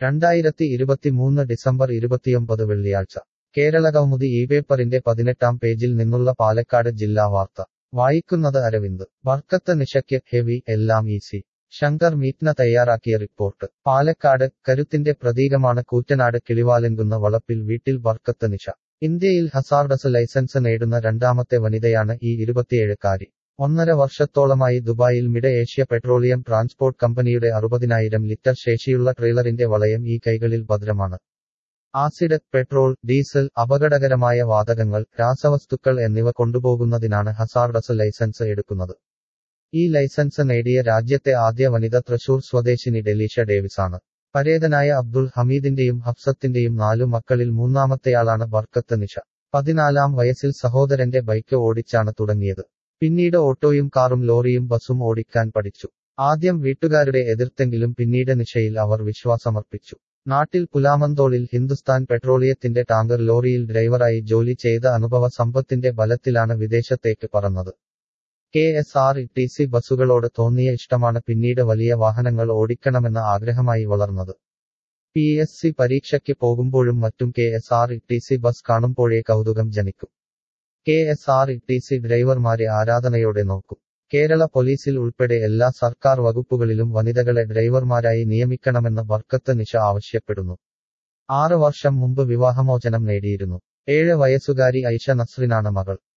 രണ്ടായിരത്തി ഇരുപത്തിമൂന്ന് ഡിസംബർ ഇരുപത്തിയൊമ്പത് വെള്ളിയാഴ്ച കേരള കൗമുദി ഈ പേപ്പറിന്റെ പതിനെട്ടാം പേജിൽ നിന്നുള്ള പാലക്കാട് ജില്ലാ വാർത്ത വായിക്കുന്നത് അരവിന്ദ് ബർക്കത്ത് നിശയ്ക്ക് ഹെവി എല്ലാം ഈസി ശങ്കർ മീറ്റ്ന തയ്യാറാക്കിയ റിപ്പോർട്ട് പാലക്കാട് കരുത്തിന്റെ പ്രതീകമാണ് കൂറ്റനാട് കിളിവാലൻകുന്ന വളപ്പിൽ വീട്ടിൽ ബർക്കത്ത് നിശ ഇന്ത്യയിൽ ഹസാർഡസ് ലൈസൻസ് നേടുന്ന രണ്ടാമത്തെ വനിതയാണ് ഈ ഇരുപത്തിയേഴുകാരി ഒന്നര വർഷത്തോളമായി ദുബായിൽ മിഡ് ഏഷ്യ പെട്രോളിയം ട്രാൻസ്പോർട്ട് കമ്പനിയുടെ അറുപതിനായിരം ലിറ്റർ ശേഷിയുള്ള ട്രെയിലറിന്റെ വളയം ഈ കൈകളിൽ ഭദ്രമാണ് ആസിഡ് പെട്രോൾ ഡീസൽ അപകടകരമായ വാതകങ്ങൾ രാസവസ്തുക്കൾ എന്നിവ കൊണ്ടുപോകുന്നതിനാണ് ഹസാർഡസ് ലൈസൻസ് എടുക്കുന്നത് ഈ ലൈസൻസ് നേടിയ രാജ്യത്തെ ആദ്യ വനിത തൃശൂർ സ്വദേശിനി ഡെലീഷ ഡേവിസാണ് പരേതനായ അബ്ദുൾ ഹമീദിന്റെയും ഹഫ്സത്തിന്റെയും നാലു മക്കളിൽ മൂന്നാമത്തെയാളാണ് ബർക്കത്ത് നിഷ പതിനാലാം വയസ്സിൽ സഹോദരന്റെ ബൈക്ക് ഓടിച്ചാണ് തുടങ്ങിയത് പിന്നീട് ഓട്ടോയും കാറും ലോറിയും ബസും ഓടിക്കാൻ പഠിച്ചു ആദ്യം വീട്ടുകാരുടെ എതിർത്തെങ്കിലും പിന്നീട് നിശയിൽ അവർ വിശ്വാസമർപ്പിച്ചു നാട്ടിൽ പുലാമന്തോളിൽ ഹിന്ദുസ്ഥാൻ പെട്രോളിയത്തിന്റെ ടാങ്കർ ലോറിയിൽ ഡ്രൈവറായി ജോലി ചെയ്ത അനുഭവ സമ്പത്തിന്റെ ബലത്തിലാണ് വിദേശത്തേക്ക് പറന്നത് K S R T C ബസ്സുകളോട് തോന്നിയ ഇഷ്ടമാണ് പിന്നീട് വലിയ വാഹനങ്ങൾ ഓടിക്കണമെന്ന ആഗ്രഹമായി വളർന്നത് പി എസ് സി പരീക്ഷയ്ക്ക് പോകുമ്പോഴും മറ്റും K S R T C bus കാണുമ്പോഴേ കൗതുകം ജനിക്കും K S R T C ഡ്രൈവർമാരെ ആരാധനയോടെ നോക്കും കേരള പോലീസിൽ ഉൾപ്പെടെ എല്ലാ സർക്കാർ വകുപ്പുകളിലും വനിതകളെ ഡ്രൈവർമാരായി നിയമിക്കണമെന്ന് ബർക്കത്ത് നിശ ആവശ്യപ്പെടുന്നു ആറ് വർഷം മുമ്പ് വിവാഹമോചനം നേടിയിരുന്നു ഏഴ് വയസ്സുകാരി ഐഷ നസ്രിനാണ് മകൾ